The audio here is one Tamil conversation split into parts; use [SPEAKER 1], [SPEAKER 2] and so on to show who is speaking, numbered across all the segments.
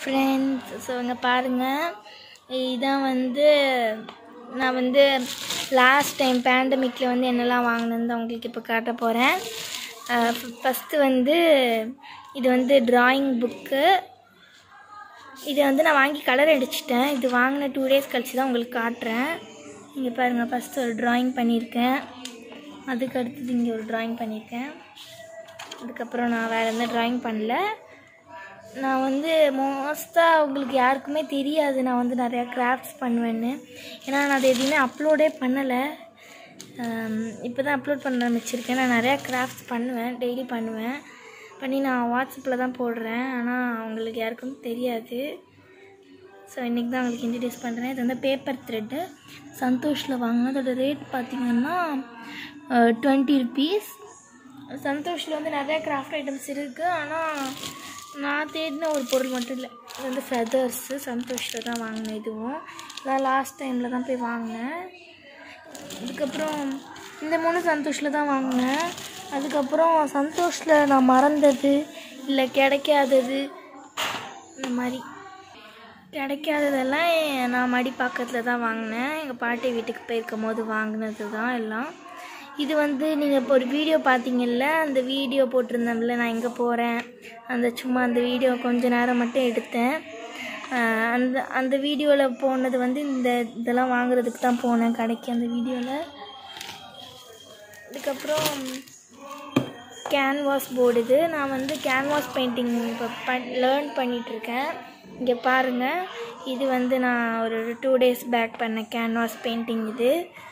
[SPEAKER 1] ஃப்ரெண்ட்ஸ் ஸோ இங்கே பாருங்கள் இதான் வந்து நான் வந்து லாஸ்ட் டைம் பேண்டமிக்கில் வந்து என்னெல்லாம் வாங்கினேன்னு உங்களுக்கு இப்போ காட்ட போகிறேன் ஃபஸ்ட்டு வந்து இது வந்து ட்ராயிங் புக்கு இதை வந்து நான் வாங்கி கலர் அடிச்சிட்டேன் இது வாங்கின டூ டேஸ் கழிச்சு தான் உங்களுக்கு காட்டுறேன் இங்கே பாருங்கள் ஃபஸ்ட்டு ஒரு ட்ராயிங் பண்ணியிருக்கேன் அதுக்கு அடுத்தது இங்கே ஒரு ட்ராயிங் பண்ணியிருக்கேன் அதுக்கப்புறம் நான் வேறு எந்த ட்ராயிங் பண்ணல நான் வந்து மோஸ்ட்டாக உங்களுக்கு யாருக்குமே தெரியாது நான் வந்து நிறையா கிராஃப்ட்ஸ் பண்ணுவேன்னு ஏன்னா நான் அது எதுவுமே அப்லோடே பண்ணலை இப்போ தான் அப்லோட் பண்ண ஆரம்பிச்சிருக்கேன் நான் நிறையா கிராஃப்ட்ஸ் பண்ணுவேன் டெய்லி பண்ணுவேன் பண்ணி நான் வாட்ஸ்அப்பில் தான் போடுறேன் ஆனால் உங்களுக்கு யாருக்கும் தெரியாது ஸோ இன்றைக்கி தான் உங்களுக்கு இன்ட்ரடியூஸ் பண்ணுறேன் இது வந்து பேப்பர் த்ரெட்டு சந்தோஷில் வாங்கினேன் அதோட ரேட் பார்த்திங்கன்னா டுவெண்ட்டி ருபீஸ் சந்தோஷில் வந்து நிறையா கிராஃப்ட் ஐட்டம்ஸ் இருக்குது ஆனால் நான் தேடின ஒரு பொருள் மட்டும் இல்லை இது வந்து ஃபெதர்ஸு சந்தோஷில் தான் வாங்கினேன் இதுவும் இதான் லாஸ்ட் டைமில் தான் போய் வாங்கினேன் அதுக்கப்புறம் இந்த மூணு சந்தோஷில் தான் வாங்கினேன் அதுக்கப்புறம் சந்தோஷில் நான் மறந்தது இல்லை கிடைக்காதது இந்த மாதிரி கிடைக்காததெல்லாம் நான் மடிப்பாக்கத்தில் தான் வாங்கினேன் எங்கள் பாட்டி வீட்டுக்கு போயிருக்கும் போது வாங்கினது தான் எல்லாம் இது வந்து நீங்கள் இப்போ ஒரு வீடியோ பார்த்தீங்கல்ல அந்த வீடியோ போட்டிருந்தேன்ல நான் எங்கே போகிறேன் அந்த சும்மா அந்த வீடியோ கொஞ்ச நேரம் மட்டும் எடுத்தேன் அந்த அந்த வீடியோவில் போனது வந்து இந்த இதெல்லாம் வாங்குறதுக்கு தான் போனேன் கடைக்கு அந்த வீடியோவில் அதுக்கப்புறம் கேன்வாஸ் போர்டு இது நான் வந்து கேன்வாஸ் பெயிண்டிங் இப்போ பண் லேர்ன் பண்ணிகிட்ருக்கேன் இங்கே பாருங்கள் இது வந்து நான் ஒரு டூ டேஸ் பேக் பண்ண கேன்வாஸ் பெயிண்டிங் இது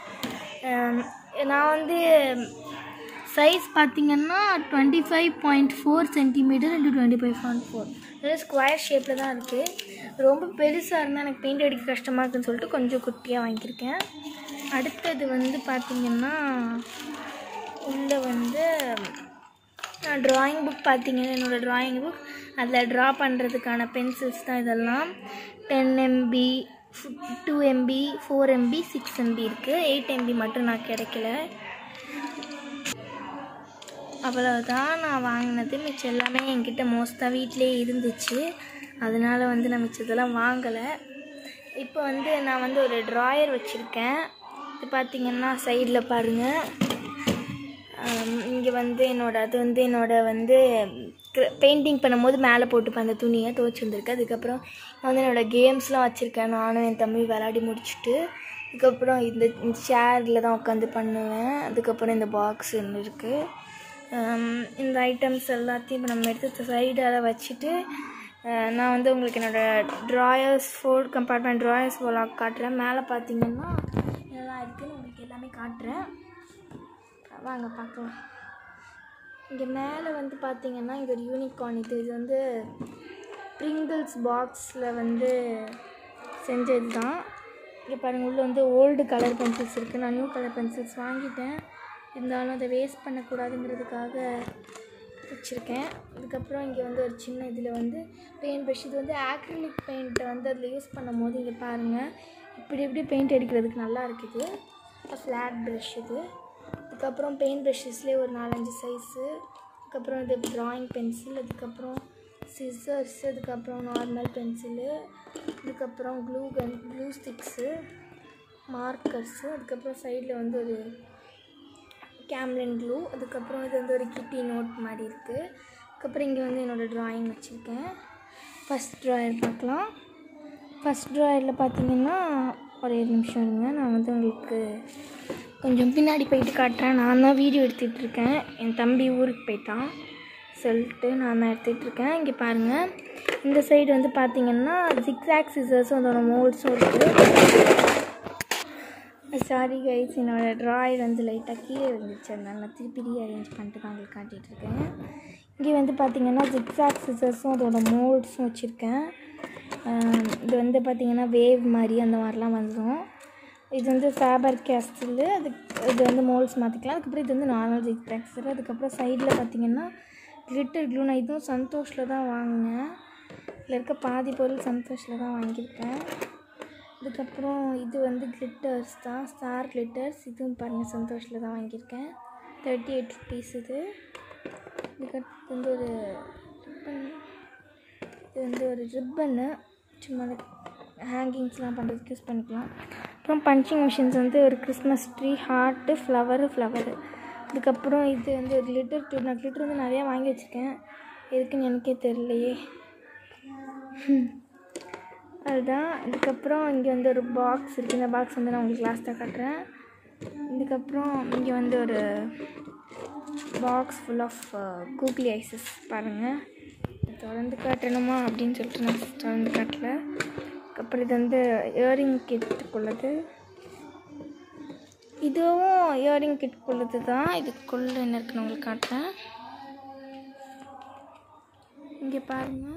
[SPEAKER 1] நான் வந்து சைஸ் பார்த்திங்கன்னா twenty five point four centimetre into twenty five point four அதாவது ஸ்கொயர் ஷேப்பில் தான் இருக்குது ரொம்ப பெருசாக இருந்தால் எனக்கு பெயிண்ட் அடிக்க கஷ்டமாக இருக்குன்னு சொல்லிட்டு கொஞ்சம் குட்டியாக வாங்கியிருக்கேன் அடுத்தது வந்து பார்த்திங்கன்னா உள்ளே வந்து நான் ட்ராயிங் புக் பார்த்தீங்கன்னா என்னோடய ட்ராயிங் புக் அதில் ட்ரா பண்ணுறதுக்கான பென்சில்ஸ் தான் இதெல்லாம் ten MB two MB four MB six MB இருக்குது எயிட் எம்பி மட்டும் நான் கிடைக்கல அவ்வளோதான் நான் வாங்கினது மிச்சம் எல்லாமே என்கிட்ட மோஸ்ட்டாக வீட்டிலே இருந்துச்சு அதனால் வந்து நான் மிச்சத்தெல்லாம் வாங்கலை இப்போ வந்து நான் வந்து ஒரு ட்ராயர் வச்சுருக்கேன் இது பார்த்திங்கன்னா சைடில் பாருங்கள் இங்கே வந்து என்னோட அது வந்து என்னோட வந்து பெயிண்டிங் பண்ணும்போது மேலே போட்டுப்பேன் அந்த துணியை துவச்சி வந்திருக்கு அதுக்கப்புறம் வந்து என்னோடய கேம்ஸ்லாம் வச்சுருக்கேன் நானும் என் தம்பி விளாடி முடிச்சுட்டு அதுக்கப்புறம் இந்த சேரில் தான் உட்காந்து பண்ணுவேன் அதுக்கப்புறம் இந்த பாக்ஸ் ஒன்று இருக்குது இந்த ஐட்டம்ஸ் எல்லாத்தையும் இப்போ நம்ம எடுத்து சைடால் வச்சுட்டு நான் வந்து உங்களுக்கு என்னோடய ட்ராயர்ஸ் ஃபோல்ட் கம்பார்ட்மெண்ட் ட்ராயர்ஸ் ஃபோலாக காட்டுறேன் மேலே பார்த்தீங்கன்னா இதெல்லாம் இருக்குதுன்னு உங்களுக்கு எல்லாமே காட்டுறேன் வாங்க பார்க்கலாம் இங்கே மேலே வந்து பார்த்தீங்கன்னா இது ஒரு யூனிகார்ன் இது இது வந்து ப்ரிங்கிள்ஸ் பாக்ஸில் வந்து செஞ்சது தான் இங்கே பாருங்கள் உள்ளே வந்து ஓல்டு கலர் பென்சில்ஸ் இருக்குது நான் நியூ கலர் பென்சில்ஸ் வாங்கிட்டேன் இருந்தாலும் அதை வேஸ்ட் பண்ணக்கூடாதுங்கிறதுக்காக வச்சுருக்கேன் அதுக்கப்புறம் இங்கே வந்து ஒரு சின்ன இதில் வந்து பெயிண்ட் ப்ரஷ் இது வந்து ஆக்ரிலிக் பெயிண்ட்டை வந்து அதில் யூஸ் பண்ணும் போது இங்கே பாருங்கள் இப்படி இப்படி பெயிண்ட் அடிக்கிறதுக்கு நல்லா இருக்குது ஃப்ளாட் ப்ரஷ் இது அதுக்கப்புறம் பெயிண்ட் ப்ரஷஸ்லேயே ஒரு நாலஞ்சு சைஸு அதுக்கப்புறம் இது ட்ராயிங் பென்சில் அதுக்கப்புறம் சிசர்ஸ் அதுக்கப்புறம் நார்மல் பென்சிலு அதுக்கப்புறம் glue gun glue sticks markers அதுக்கப்புறம் சைடில் வந்து ஒரு கேம்லின் க்ளூ அதுக்கப்புறம் இது வந்து ஒரு கிட்டி நோட் மாதிரி இருக்குது அதுக்கப்புறம் இங்கே வந்து என்னோடய ட்ராயிங் வச்சுருக்கேன் ஃபஸ்ட் ட்ராயர் பார்க்கலாம் ஃபஸ்ட் ட்ராயரில் பார்த்தீங்கன்னா ஒரே நிமிஷம் இருங்க நான் வந்து உங்களுக்கு கொஞ்சம் பின்னாடி போயிட்டு காட்டுறேன் நான் தான் வீடியோ எடுத்துகிட்ருக்கேன் என் தம்பி ஊருக்கு போயிட்டான் சொல்லிட்டு நான் தான் எடுத்துகிட்ருக்கேன் இங்கே பாருங்கள் இந்த சைடு வந்து பார்த்திங்கன்னா ஜிக்ஸாக் சிசர்ஸும் அதோட மோல்ஸும் இருக்குது சாரி கைஸ் என்னோடய ட்ராயர் வந்து லைட்டாக கீழே இருந்துச்சு அதனால நான் திருப்பி ரீஅரேஞ்ச் பண்ணிட்டு தான் உங்களுக்கு காட்டிகிட்ருக்கேன் இங்கே வந்து பார்த்திங்கன்னா ஜிக்ஸாக் சிசர்ஸும் அதோட மோல்ட்ஸும் வச்சுருக்கேன் இது வந்து பார்த்திங்கன்னா வேவ் மாதிரி அந்த மாதிரிலாம் வந்துடும் இது வந்து ஃபேபர் கேஸ்டில் அது இது வந்து மோல்ஸ் மாற்றிக்கலாம் அதுக்கப்புறம் இது வந்து நார்மல் ஜிக் டெக்ஸ்டர் அதுக்கப்புறம் சைடில் பார்த்திங்கன்னா கிளிட்டர் க்ளூ நான் இதுவும் சந்தோஷில் தான் வாங்கினேன் இதில் இருக்க பாதி பொருள் சந்தோஷில் தான் வாங்கியிருக்கேன் அதுக்கப்புறம் இது வந்து கிளிட்டர்ஸ் தான் ஸ்டார் கிளிட்டர்ஸ் இதுவும் பாருங்கள் சந்தோஷில் தான் வாங்கியிருக்கேன் தேர்ட்டி எயிட் ருபீஸ் இது இதுக்கடுத்து வந்து ஒரு இது வந்து ஒரு ரிப்பனு சும்மா ஹேங்கிங்ஸ்லாம் பண்ணுறதுக்கு யூஸ் பண்ணிக்கலாம் அப்புறம் பஞ்சிங் மிஷின்ஸ் வந்து ஒரு Christmas tree heart flower flower அதுக்கப்புறம் இது வந்து ஒரு glitter டியூப் நான் glitter வந்து நிறையா வாங்கி வச்சுருக்கேன் எதுக்குன்னு எனக்கே தெரியலையே அதுதான் இதுக்கப்புறம் இங்கே வந்து ஒரு பாக்ஸ் இருக்குது இந்த பாக்ஸ் வந்து நான் உங்களுக்கு லாஸ்ட்டாக காட்டுறேன் இதுக்கப்புறம் இங்கே வந்து ஒரு box full of googly eyes பாருங்கள் தொடர்ந்து காட்டணுமா அப்படின்னு சொல்லிட்டு நான் தொடர்ந்து காட்டல அதுக்கப்புறம் இது வந்து இயரிங் கிட்டுக்குள்ளது இதுவும் இயரிங் கிட்டுக்குள்ளது தான் இதுக்குள்ளே என்ன இருக்குன்னு உங்களுக்கு காட்டுறேன் இங்கே பாருங்கள்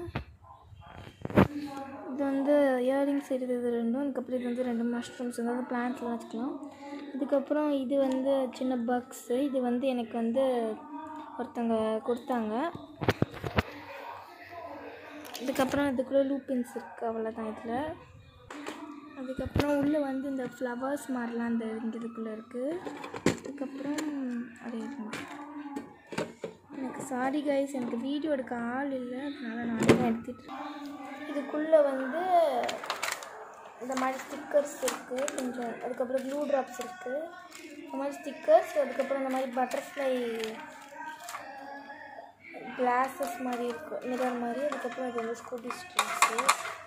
[SPEAKER 1] இது வந்து இயரிங்ஸ் இருக்குது இது ரெண்டும் அதுக்கப்புறம் இது வந்து ரெண்டு மஷ்ரூம்ஸ் அதாவது பிளான்ட்லாம் வச்சுக்கலாம் இதுக்கப்புறம் இது வந்து சின்ன பக்ஸு இது வந்து எனக்கு வந்து ஒருத்தவங்க கொடுத்தாங்க இதுக்கப்புறம் இதுக்குள்ளே லூப்பின்ஸ் இருக்குது அவ்வளோதான் இதில் அதுக்கப்புறம் உள்ளே வந்து இந்த ஃப்ளவர்ஸ் மாதிரிலாம் இந்த இங்கே இதுக்குள்ளே இருக்குது அதுக்கப்புறம் அதே எனக்கு சாரி கைஸ் எனக்கு வீடியோ எடுக்க ஆள் இல்லை அதனால நானே தான் எடுத்துட்டு இதுக்குள்ளே வந்து இந்த மாதிரி ஸ்டிக்கர்ஸ் இருக்குது கொஞ்சம் அதுக்கப்புறம் ப்ளூ ட்ராப்ஸ் இருக்குது இந்த மாதிரி ஸ்டிக்கர்ஸ் அதுக்கப்புறம் இந்த மாதிரி பட்டர்ஃப்ளை கிளாஸஸ் மாதிரி இருக்குது மிரர் மாதிரி அதுக்கப்புறம் இது வந்து ஸ்கூட்டி ஸ்ட்ரீட்ஸு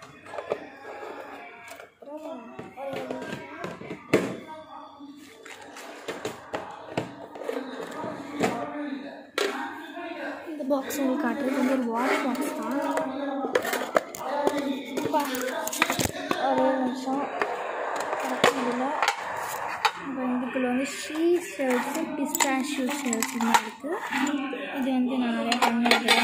[SPEAKER 1] அப்புறம் ஒரு நிமிஷம். இந்த பாக்ஸ் உங்களுக்கு காட்டுறது வந்து ஒரு வாட்டர் பாக்ஸ் தான் அப்பா, ஒரே நிமிஷம் கரெக்டாக இதில் அப்புறம் இதுக்குள்ள வந்து ஷீ ஷர்ட்ஸு பிஸ்டாஷ்யூ ஷர்ட்ஸ் மாதிரி இருக்குது இது வந்து நான் நிறையா பண்ணி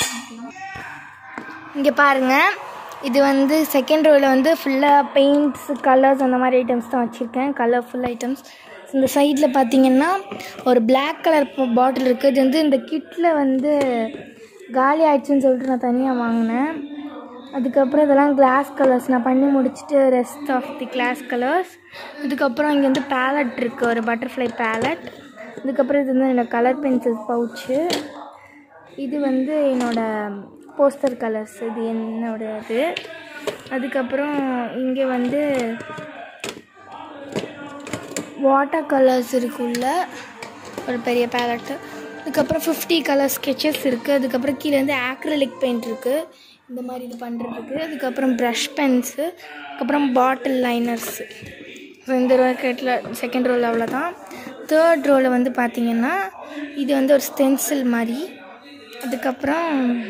[SPEAKER 1] இங்கே பாருங்கள் இது வந்து செகண்ட் ரோவில் வந்து ஃபுல்லாக பெயிண்ட்ஸ் கலர்ஸ் அந்த மாதிரி ஐட்டம்ஸ் தான் வச்சுருக்கேன் கலர்ஃபுல் ஐட்டம்ஸ் இந்த சைடில் பார்த்தீங்கன்னா ஒரு Black கலர் பாட்டில் இருக்குது இது வந்து இந்த கிட்டில் வந்து காலி ஆயிடுச்சுன்னு சொல்லிட்டு நான் தனியாக வாங்கினேன் அதுக்கப்புறம் இதெல்லாம் கிளாஸ் கலர்ஸ் நான் பண்ணி முடிச்சுட்டு rest of the class colours இதுக்கப்புறம் இங்கே வந்து பேலட் இருக்குது ஒரு பட்டர்ஃப்ளை பேலட் இதுக்கப்புறம் இது வந்து என்னோடய கலர் பென்சில் பவுச்சு இது வந்து என்னோட போஸ்டர் கலர்ஸ் இது என்னோட இது அதுக்கப்புறம் இங்கே வந்து வாட்டர் கலர்ஸ் இருக்குள்ள ஒரு பெரிய பேலட்டு அதுக்கப்புறம் ஃபிஃப்டி கலர் ஸ்கெச்சஸ் இருக்குது அதுக்கப்புறம் கீழே வந்து ஆக்ரலிக் பெயிண்ட் இருக்குது இந்த மாதிரி இது பண்ணுறதுக்கு அதுக்கப்புறம் ப்ரஷ் பென்ஸு அதுக்கப்புறம் பாட்டில் லைனர்ஸு ஸோ இந்த ராக்கெட்டில் செகண்ட் ரோல் அவ்வளோதான் தேர்ட் ரோவில் வந்து பார்த்திங்கன்னா இது வந்து ஒரு ஸ்டென்சில் மாதிரி அதுக்கப்புறம்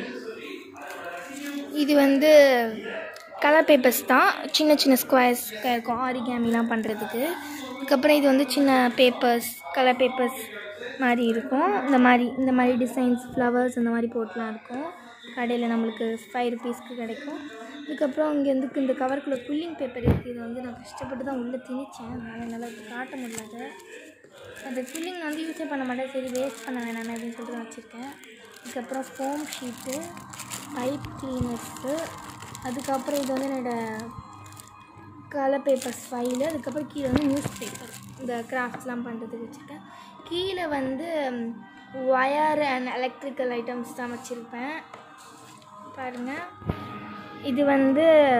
[SPEAKER 1] இது வந்து கலர் பேப்பர்ஸ் தான் சின்ன சின்ன ஸ்கொயர்ஸ் இருக்கும் ஆரிகாமிலாம் பண்ணுறதுக்கு அதுக்கப்புறம் இது வந்து சின்ன பேப்பர்ஸ் கலர் பேப்பர்ஸ் மாதிரி இருக்கும் இந்த மாதிரி இந்த மாதிரி டிசைன்ஸ் ஃப்ளவர்ஸ் இந்த மாதிரி போட்டுலாம் இருக்கும் கடையில் நம்மளுக்கு ஃபைவ் ருபீஸ்க்கு கிடைக்கும் அதுக்கப்புறம் இங்கே வந்து இந்த கவருக்குள்ளே குல்லிங் பேப்பர் இருக்குது இது வந்து நான் கஷ்டப்பட்டு தான் உள்ளே திணிச்சேன் அதனால் என்னால் இது காட்ட முடியல அந்த ஃபில்லிங் வந்து யூஸே பண்ண மாட்டேன் சரி வேஸ்ட் பண்ண வேணாமே அப்படின்னு சொல்லிட்டு நான் வச்சுருக்கேன் அதுக்கப்புறம் ஃபோம் ஷீட்டு பைப் கிளீனர்ஸு அதுக்கப்புறம் இது வந்து என்னோடய கலர் பேப்பர்ஸ் ஃபைலு அதுக்கப்புறம் கீழே வந்து நியூஸ் பேப்பர் இந்த கிராஃப்ட்ஸ்லாம் பண்ணுறதுக்கு வச்சுருக்கேன் கீழே வந்து ஒயர் அண்ட் எலக்ட்ரிக்கல் ஐட்டம்ஸ் தான் வச்சுருப்பேன் பாருங்கள் இது வந்து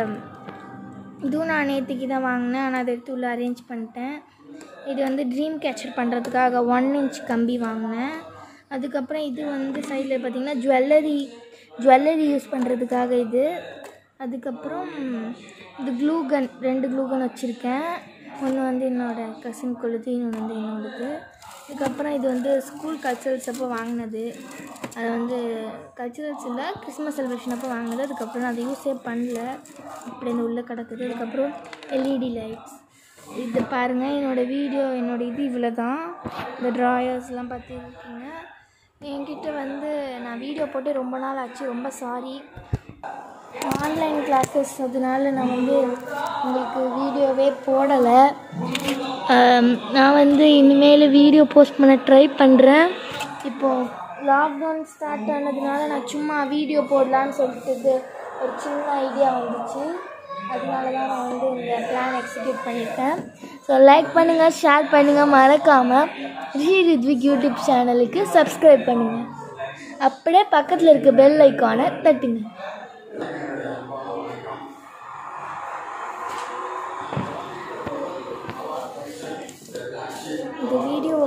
[SPEAKER 1] இதுவும் நான் நேற்றுக்கு தான் வாங்கினேன் ஆனால் அதை எடுத்து உள்ள அரேஞ்ச் பண்ணிட்டேன் இது வந்து ட்ரீம் கேச்சர் பண்ணுறதுக்காக ஒன் இன்ச் கம்பி வாங்கினேன் அதுக்கப்புறம் இது வந்து சைடில் பார்த்திங்கன்னா ஜுவல்லரி ஜுவல்லரி யூஸ் பண்ணுறதுக்காக இது அதுக்கப்புறம் இது க்ளூ கன் ரெண்டு க்ளூ கன் வச்சுருக்கேன் ஒன்று வந்து என்னோடய கசின் கொழுது இன்னொன்று வந்து என்னோடது அதுக்கப்புறம் இது வந்து ஸ்கூல் கல்ச்சரல்ஸ் அப்போ வாங்கினது அது வந்து கல்ச்சுரல்ஸ் இல்லை கிறிஸ்மஸ் செலிப்ரேஷன் அப்போ வாங்கினது அதுக்கப்புறம் நான் அதை யூஸே பண்ணல இப்படி இந்த உள்ளே கிடக்குது அதுக்கப்புறம் எல்இடி லைட்ஸ் இது பாருங்கள் என்னோடய வீடியோ என்னோடய இது இவ்வளோ தான் இந்த ட்ராயர்ஸ்லாம் பார்த்துருக்கீங்க என்கிட்ட வந்து நான் வீடியோ போட்டு ரொம்ப நாள் ஆச்சு ரொம்ப சாரி ஆன்லைன் கிளாஸஸ் அதனால நான் வந்து உங்களுக்கு வீடியோவே போடலை ஆம், நான் வந்து இனிமேல் வீடியோ போஸ்ட் பண்ண ட்ரை பண்ணுறேன் இப்போது லாக்டவுன் ஸ்டார்ட் ஆனதுனால நான் சும்மா வீடியோ போடலான்னு சொல்லிட்டு இது ஒரு சின்ன ஐடியா வந்துச்சு அதனால தான் நான் வந்து இந்த பிளான் எக்ஸிக்யூட் பண்ணியிருக்கேன் ஸோ லைக் பண்ணுங்கள் ஷேர் பண்ணுங்கள் மறக்காமல் ரீ ரித்விக் யூடியூப் சேனலுக்கு சப்ஸ்கிரைப் பண்ணுங்கள் அப்படியே பக்கத்தில் இருக்க பெல் ஐக்கானை தட்டுங்க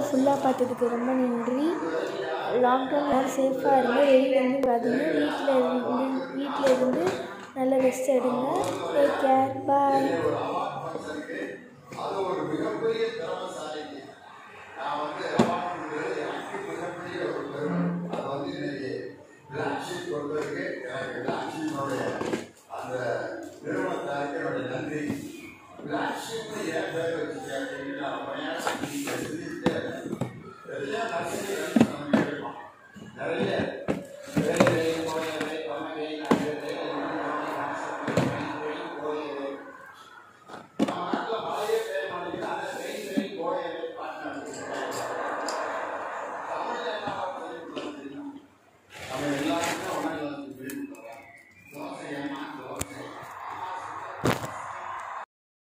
[SPEAKER 1] ஃபுல்லாக பார்த்ததுக்கு ரொம்ப நன்றி லாக்டவுன் எல்லாரும் சேஃபாக இருங்க வெளியிலேருந்து பார்த்தீங்க வீட்டில் இருந்து வீட்டில் இருந்து நல்ல ரெஸ்ட் எடுங்க டேக் கேர் பாய்
[SPEAKER 2] அது வந்து இன்னைக்கு பிளாக் ஷீட் கொண்டு இருக்கு எனக்கு பிளாக் ஷீட்டோடைய